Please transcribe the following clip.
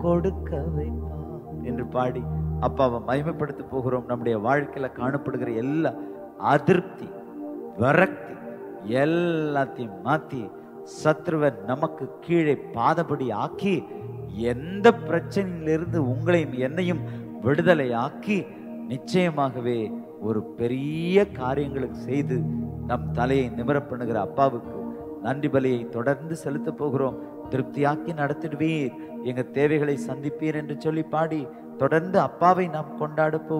கொடுக்க வைப்பா என்று பாடி அப்பாவை மகிமைப்படுத்த போகிறோம் நம்முடைய வாழ்க்கையில காணப்படுகிற எல்லா அதிருப்தி விரக்தி எல்லாத்தையும் மாத்தி சத்ருவை நமக்கு கீழே பாதபடி ஆக்கி எந்த பிரச்சனையிலிருந்து உங்களையும் என்னையும் விடுதலை ஆக்கி நிச்சயமாகவே ஒரு பெரிய காரியங்களுக்கு செய்து நம் தலையை நிமிர பண்ணுகிற அப்பாவுக்கு நன்றி பலியை தொடர்ந்து செலுத்த போகிறோம் திருப்தியாக்கி நடத்திடுவீர் எங்க தேவைகளை சந்திப்பீர் என்று சொல்லி பாடி தொடர்ந்து அப்பாவை நாம் கொண்டாட போ